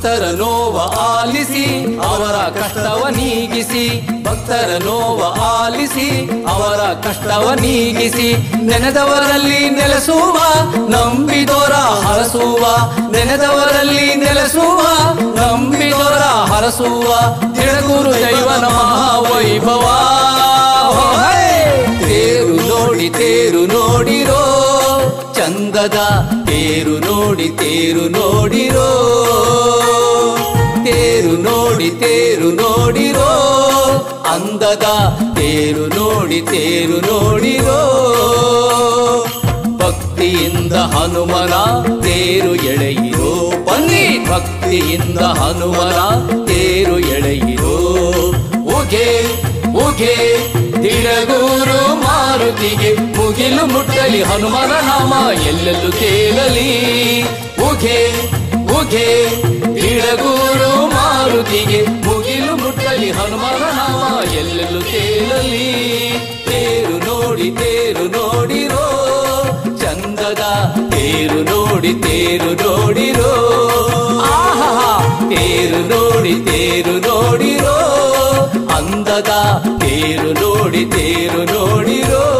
ಭಕ್ತರ ನೋವ ಆಲಿಸಿ ಅವರ ಕಷ್ಟವ ನೀಗಿಸಿ ಭಕ್ತರ ನೋವ ಆಲಿಸಿ ಅವರ ಕಷ್ಟವ ನೀಗಿಸಿ ನೆನೆದವರಲ್ಲಿ ನೆಲೆಸುವ ನಂಬಿದೋರ ಹರಸುವ ನೆನೆದವರಲ್ಲಿ ನೆಲೆಸುವ ನಂಬಿದೋರ ಹರಸುವ ತಿಳಗುರು ದೈವನ ಮಹಾವೈಭವ ತೇರು ನೋಡಿ ತೇರು ನೋಡಿರೋ ಚಂದದ ತೇರು ನೋಡಿ ತೇರು ನೋಡಿರೋ ತೇರು ನೋಡಿ ತೇರು ನೋಡಿರೋ ಅಂದದ ತೇರು ನೋಡಿ ತೇರು ನೋಡಿರೋ ಭಕ್ತಿಯಿಂದ ಹನುಮನ ತೇರು ಎಳೆಯಿರೋ ಬನ್ನಿ ಭಕ್ತಿಯಿಂದ ಹನುಮನ ತೇರು ಎಳೆಯಿರೋ ಉಗೆ ಉಗೆ ತಿಳಗೂರು ಮಾರುತಿಗೆ ಮುಗಿಲು ಮುಟ್ಟಲಿ ಹನುಮನ ನಾಮ ಎಲ್ಲೆಲ್ಲೂ ತೇಲಲಿ ಉಗೆ ಉಗೆ ತಿಳಗೂರು ಮಾರುತಿಗೆ ಮುಗಿಲು ಮುಟ್ಟಲಿ ಹನುಮನ ನಾಮ ಎಲ್ಲೆಲ್ಲೂ ತೇಲಲಿ ತೇರು ನೋಡಿ ತೇರು ನೋಡಿರೋ ಚಂದದ ತೇರು ನೋಡಿ ತೇರು ನೋಡಿರೋ ಆಹಾ ತೇರು ನೋಡಿ ತೇರು ನೋಡಿರೋ ಅಂದದ ತೇರು ನೋಡಿ ತೇರು ನೋಡಿರೋ